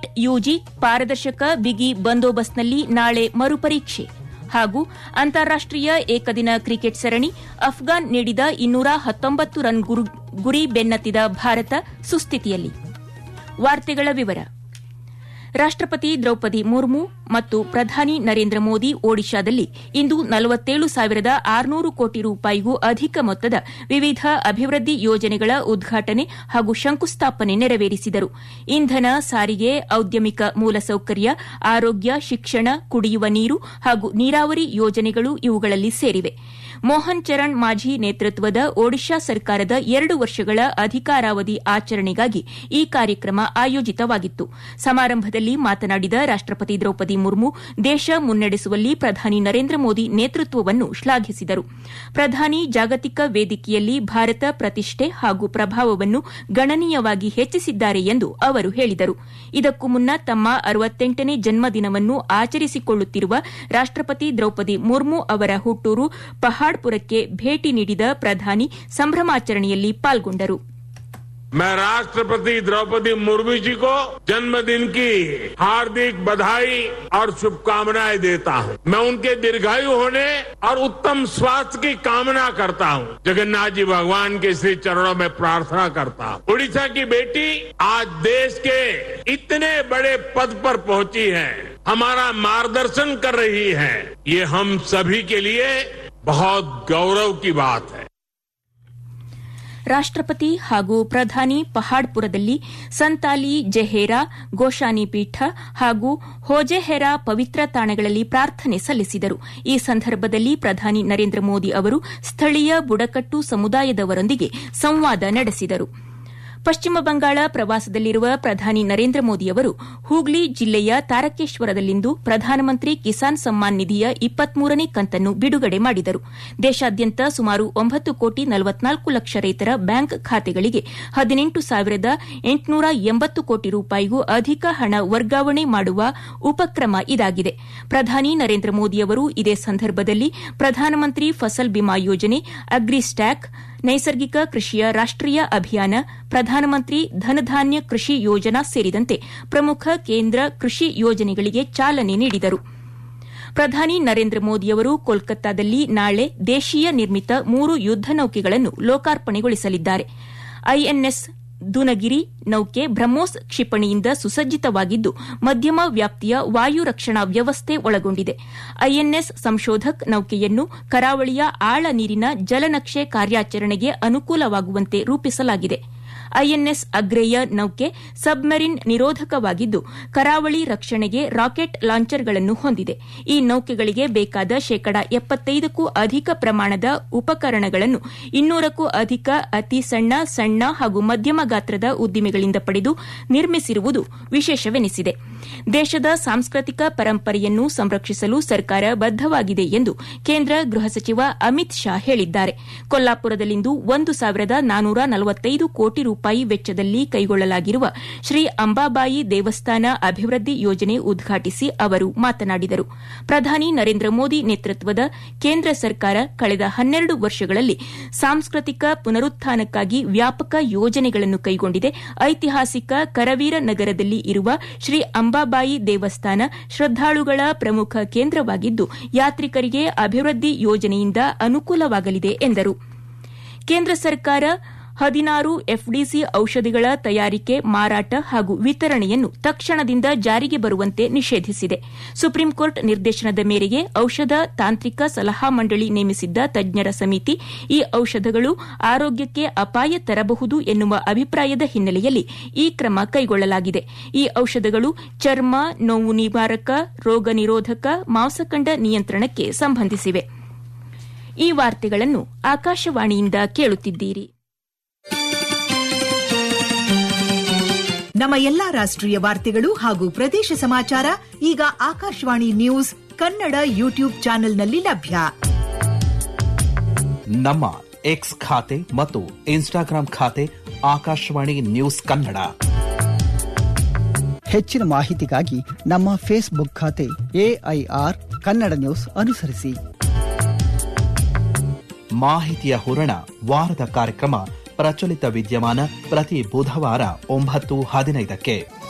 UG ಪಾರದರ್ಶಕ ಬಿಗಿ ಬಂದೋಬಸ್ತ್ನಲ್ಲಿ ನಾಳೆ ಮರುಪರೀಕ್ಷೆ ಹಾಗೂ ಅಂತಾರಾಷ್ಟೀಯ ಏಕದಿನ ಕ್ರಿಕೆಟ್ ಸರಣಿ ಅಫ್ಘಾನ್ ನೀಡಿದ ಇನ್ನೂರ ಹತ್ತೊಂಬತ್ತು ರನ್ ಗುರಿ ಬೆನ್ನತ್ತಿದ ಭಾರತ ಸುಸ್ಥಿತಿಯಲ್ಲಿ ವಾರ್ತೆಗಳ ವಿವರ ರಾಷ್ಟಪತಿ ದ್ರೌಪದಿ ಮುರ್ಮು ಮತ್ತು ಪ್ರಧಾನಿ ನರೇಂದ್ರ ಮೋದಿ ಒಡಿಶಾದಲ್ಲಿ ಇಂದು ನಲವತ್ತೇಳು ಸಾವಿರದ ಆರುನೂರು ಕೋಟಿ ರೂಪಾಯಿಗೂ ಅಧಿಕ ಮೊತ್ತದ ವಿವಿಧ ಅಭಿವೃದ್ಧಿ ಯೋಜನೆಗಳ ಉದ್ಘಾಟನೆ ಹಾಗೂ ಶಂಕುಸ್ಥಾಪನೆ ನೆರವೇರಿಸಿದರು ಇಂಧನ ಸಾರಿಗೆ ಔದ್ಯಮಿಕ ಮೂಲಸೌಕರ್ಯ ಆರೋಗ್ಯ ಶಿಕ್ಷಣ ಕುಡಿಯುವ ನೀರು ಹಾಗೂ ನೀರಾವರಿ ಯೋಜನೆಗಳು ಇವುಗಳಲ್ಲಿ ಸೇರಿವೆ ಮೋಹನ್ ಚರಣ್ ಮಾಝಿ ನೇತೃತ್ವದ ಒಡಿಶಾ ಸರ್ಕಾರದ ಎರಡು ವರ್ಷಗಳ ಅಧಿಕಾರಾವಧಿ ಆಚರಣೆಗಾಗಿ ಈ ಕಾರ್ಯಕ್ರಮ ಆಯೋಜಿತವಾಗಿತ್ತು ಸಮಾರಂಭದಲ್ಲಿ ಮಾತನಾಡಿದ ರಾಷ್ಟಪತಿ ದ್ರೌಪದಿ ಮುರ್ಮು ದೇಶ ಮುನ್ನಡೆಸುವಲ್ಲಿ ಪ್ರಧಾನಿ ನರೇಂದ್ರ ಮೋದಿ ನೇತೃತ್ವವನ್ನು ಶ್ಲಾಘಿಸಿದರು ಪ್ರಧಾನಿ ಜಾಗತಿಕ ವೇದಿಕೆಯಲ್ಲಿ ಭಾರತ ಪ್ರತಿಷ್ಠೆ ಹಾಗೂ ಪ್ರಭಾವವನ್ನು ಗಣನೀಯವಾಗಿ ಹೆಚ್ಚಿಸಿದ್ದಾರೆ ಎಂದು ಅವರು ಹೇಳಿದರು ಇದಕ್ಕೂ ಮುನ್ನ ತಮ್ಮ ಅರವತ್ತೆಂಟನೇ ಜನ್ಮದಿನವನ್ನು ಆಚರಿಸಿಕೊಳ್ಳುತ್ತಿರುವ ರಾಷ್ಟಪತಿ ದ್ರೌಪದಿ ಮುರ್ಮು ಅವರ ಹುಟ್ಟೂರು ಪಹಾಡ್ಪುರಕ್ಕೆ ಭೇಟಿ ನೀಡಿದ ಪ್ರಧಾನಿ ಸಂಭ್ರಮಾಚರಣೆಯಲ್ಲಿ ಪಾಲ್ಗೊಂಡರು मैं राष्ट्रपति द्रौपदी मुर्मू जी को जन्मदिन की हार्दिक बधाई और शुभकामनाएं देता हूं मैं उनके दीर्घायु होने और उत्तम स्वास्थ्य की कामना करता हूं जगन्नाथ जी भगवान के श्री चरणों में प्रार्थना करता हूं उड़ीसा की बेटी आज देश के इतने बड़े पद पर पहुंची है हमारा मार्गदर्शन कर रही है ये हम सभी के लिए बहुत गौरव की बात है ರಾಷ್ಟಪತಿ ಹಾಗೂ ಪ್ರಧಾನಿ ಪಹಾಡ್ಪುರದಲ್ಲಿ ಸಂತಾಲಿ ಜೆಹೇರಾ ಗೋಶಾನಿ ಪೀಠ ಹಾಗೂ ಹೋಜೆಹೆರಾ ಪವಿತ್ರ ತಾಣಗಳಲ್ಲಿ ಪ್ರಾರ್ಥನೆ ಸಲ್ಲಿಸಿದರು ಈ ಸಂದರ್ಭದಲ್ಲಿ ಪ್ರಧಾನಿ ನರೇಂದ್ರ ಮೋದಿ ಅವರು ಸ್ಥಳೀಯ ಬುಡಕಟ್ಟು ಸಮುದಾಯದವರೊಂದಿಗೆ ಸಂವಾದ ನಡೆಸಿದರು ಪಶ್ಚಿಮ ಬಂಗಾಳ ಪ್ರವಾಸದಲ್ಲಿರುವ ಪ್ರಧಾನಿ ನರೇಂದ್ರ ಮೋದಿ ಅವರು ಹೂಗ್ಲಿ ಜಿಲ್ಲೆಯ ತಾರಕೇಶ್ವರದಲ್ಲಿಂದು ಪ್ರಧಾನಮಂತ್ರಿ ಕಿಸಾನ್ ಸಮ್ಮಾನ್ ನಿಧಿಯ ಇಪ್ಪತ್ಮೂರನೇ ಕಂತನ್ನು ಬಿಡುಗಡೆ ಮಾಡಿದರು ದೇಶಾದ್ಯಂತ ಸುಮಾರು ಒಂಬತ್ತು ಕೋಟಿ ನಲವತ್ನಾಲ್ಕು ಲಕ್ಷ ರೈತರ ಬ್ಯಾಂಕ್ ಖಾತೆಗಳಿಗೆ ಹದಿನೆಂಟು ಸಾವಿರದ ಎಂಟುನೂರ ಎಂಬತ್ತು ಕೋಟಿ ರೂಪಾಯಿಗೂ ಅಧಿಕ ಹಣ ವರ್ಗಾವಣೆ ಮಾಡುವ ಉಪಕ್ರಮ ಇದಾಗಿದೆ ಪ್ರಧಾನಿ ನರೇಂದ್ರ ಮೋದಿ ಅವರು ಇದೇ ಸಂದರ್ಭದಲ್ಲಿ ಪ್ರಧಾನಮಂತ್ರಿ ಫಸಲ್ ಬಿಮಾ ಯೋಜನೆ ಅಗ್ರಿಸ್ಟ್ಯಾಕ್ ನೈಸರ್ಗಿಕ ಕೃಷಿಯ ರಾಷ್ಟೀಯ ಅಭಿಯಾನ ಪ್ರಧಾನಮಂತ್ರಿ ಧನಧಾನ್ಯ ಕೃಷಿ ಯೋಜನಾ ಸೇರಿದಂತೆ ಪ್ರಮುಖ ಕೇಂದ್ರ ಕೃಷಿ ಯೋಜನೆಗಳಿಗೆ ಚಾಲನೆ ನೀಡಿದರು ಪ್ರಧಾನಿ ನರೇಂದ್ರ ಮೋದಿಯವರು ಕೋಲ್ಕತ್ತಾದಲ್ಲಿ ನಾಳೆ ದೇಶೀಯ ನಿರ್ಮಿತ ಮೂರು ಯುದ್ದ ನೌಕೆಗಳನ್ನು ಲೋಕಾರ್ಪಣೆಗೊಳಿಸಲಿದ್ದಾರೆ ಐಎನ್ಎಸ್ ದುನಗಿರಿ ನೌಕೆ ಬ್ರಹ್ಮೋಸ್ ಕ್ಷಿಪಣಿಯಿಂದ ಸುಸಜ್ಜಿತವಾಗಿದ್ದು ಮಧ್ಯಮ ವ್ಯಾಪ್ತಿಯ ವಾಯು ರಕ್ಷಣಾ ವ್ಯವಸ್ಥೆ ಒಳಗೊಂಡಿದೆ ಐಎನ್ಎಸ್ ಸಂಶೋಧಕ್ ನೌಕೆಯನ್ನು ಕರಾವಳಿಯ ಆಳ ನೀರಿನ ಜಲನಕ್ಷೆ ಕಾರ್ಯಾಚರಣೆಗೆ ಅನುಕೂಲವಾಗುವಂತೆ ರೂಪಿಸಲಾಗಿದೆ ಐಎನ್ಎಸ್ ಅಗ್ರೇಯ ನೌಕೆ ಸಬ್ಮರಿನ್ ನಿರೋಧಕವಾಗಿದ್ದು ಕರಾವಳಿ ರಕ್ಷಣೆಗೆ ರಾಕೆಟ್ ಲಾಂಚರ್ಗಳನ್ನು ಹೊಂದಿದೆ ಈ ನೌಕೆಗಳಿಗೆ ಬೇಕಾದ ಶೇಕಡ ಎಪ್ಪತ್ತೈದಕ್ಕೂ ಅಧಿಕ ಪ್ರಮಾಣದ ಉಪಕರಣಗಳನ್ನು ಇನ್ನೂರಕ್ಕೂ ಅಧಿಕ ಅತಿ ಸಣ್ಣ ಸಣ್ಣ ಹಾಗೂ ಮಧ್ಯಮ ಗಾತ್ರದ ಉದ್ದಿಮೆಗಳಿಂದ ಪಡೆದು ನಿರ್ಮಿಸಿರುವುದು ವಿಶೇಷವೆನಿಸಿದೆ ದೇಶದ ಸಾಂಸ್ಕೃತಿಕ ಪರಂಪರೆಯನ್ನು ಸಂರಕ್ಷಿಸಲು ಸರ್ಕಾರ ಬದ್ದವಾಗಿದೆ ಎಂದು ಕೇಂದ್ರ ಗೃಹ ಸಚಿವ ಅಮಿತ್ ಶಾ ಹೇಳಿದ್ದಾರೆ ಕೊಲ್ಲಾಪುರದಲ್ಲಿಂದು ಒಂದು ಸಾವಿರದ ನಾನೂರ ನಲವತ್ತೈದು ಕೋಟಿ ರೂಪಾಯಿ ವೆಚ್ಚದಲ್ಲಿ ಕೈಗೊಳ್ಳಲಾಗಿರುವ ಶ್ರೀ ಅಂಬಾಬಾಯಿ ದೇವಸ್ಥಾನ ಅಭಿವೃದ್ಧಿ ಯೋಜನೆ ಉದ್ಘಾಟಿಸಿ ಅವರು ಮಾತನಾಡಿದರು ಪ್ರಧಾನಿ ನರೇಂದ್ರ ಮೋದಿ ನೇತೃತ್ವದ ಕೇಂದ್ರ ಸರ್ಕಾರ ಕಳೆದ ಹನ್ನೆರಡು ವರ್ಷಗಳಲ್ಲಿ ಸಾಂಸ್ಕೃತಿಕ ಪುನರುತ್ಥಾನಕ್ಕಾಗಿ ವ್ಯಾಪಕ ಯೋಜನೆಗಳನ್ನು ಕೈಗೊಂಡಿದೆ ಐತಿಹಾಸಿಕ ಕರವೀರ ನಗರದಲ್ಲಿ ಇರುವ ಶ್ರೀ ಅಂಬಾಬಾಯಿ ದೇವಸ್ಥಾನ ಶ್ರದ್ದಾಳುಗಳ ಪ್ರಮುಖ ಕೇಂದ್ರವಾಗಿದ್ದು ಯಾತ್ರಿಕರಿಗೆ ಅಭಿವೃದ್ಧಿ ಯೋಜನೆಯಿಂದ ಅನುಕೂಲವಾಗಲಿದೆ ಎಂದರು ಕೇಂದ್ರ ಸರ್ಕಾರ ಹದಿನಾರು ಎಫ್ಡಿಸಿ ಔಷಧಿಗಳ ತಯಾರಿಕೆ ಮಾರಾಟ ಹಾಗೂ ವಿತರಣೆಯನ್ನು ತಕ್ಷಣದಿಂದ ಜಾರಿಗೆ ಬರುವಂತೆ ನಿಷೇಧಿಸಿದೆ ಸುಪ್ರೀಂಕೋರ್ಟ್ ನಿರ್ದೇಶನದ ಮೇರೆಗೆ ಔಷಧ ತಾಂತ್ರಿಕ ಸಲಹಾ ಮಂಡಳಿ ನೇಮಿಸಿದ್ದ ತಜ್ಞರ ಸಮಿತಿ ಈ ಔಷಧಗಳು ಆರೋಗ್ಯಕ್ಕೆ ಅಪಾಯ ತರಬಹುದು ಎನ್ನುವ ಅಭಿಪ್ರಾಯದ ಹಿನ್ನೆಲೆಯಲ್ಲಿ ಈ ಕ್ರಮ ಕೈಗೊಳ್ಳಲಾಗಿದೆ ಈ ಔಷಧಗಳು ಚರ್ಮ ನೋವು ನಿವಾರಕ ರೋಗ ನಿರೋಧಕ ಮಾಂಸಖಂಡ ನಿಯಂತ್ರಣಕ್ಕೆ ಸಂಬಂಧಿಸಿವೆ ಈ ವಾರ್ತೆಗಳನ್ನು ಆಕಾಶವಾಣಿಯಿಂದ ಕೇಳುತ್ತಿದ್ದೀರಿ ನಮ್ಮ ಎಲ್ಲಾ ರಾಷ್ಟ್ರೀಯ ವಾರ್ತೆಗಳು ಹಾಗೂ ಪ್ರದೇಶ ಸಮಾಚಾರ ಈಗ ಆಕಾಶವಾಣಿ ನ್ಯೂಸ್ ಕನ್ನಡ ಯೂಟ್ಯೂಬ್ ಚಾನೆಲ್ನಲ್ಲಿ ಲಭ್ಯ ನಮ್ಮ ಎಕ್ಸ್ ಖಾತೆ ಮತ್ತು ಇನ್ಸ್ಟಾಗ್ರಾಂ ಖಾತೆ ಆಕಾಶವಾಣಿ ನ್ಯೂಸ್ ಕನ್ನಡ ಹೆಚ್ಚಿನ ಮಾಹಿತಿಗಾಗಿ ನಮ್ಮ ಫೇಸ್ಬುಕ್ ಖಾತೆ ಎಐಆರ್ ಕನ್ನಡ ನ್ಯೂಸ್ ಅನುಸರಿಸಿ ಮಾಹಿತಿಯ ಹೂರಣ ವಾರದ ಕಾರ್ಯಕ್ರಮ ಪ್ರಚಲಿತ ವಿದ್ಯಮಾನ ಪ್ರತಿ ಬುಧವಾರ ಒಂಬತ್ತು ಹದಿನೈದಕ್ಕೆ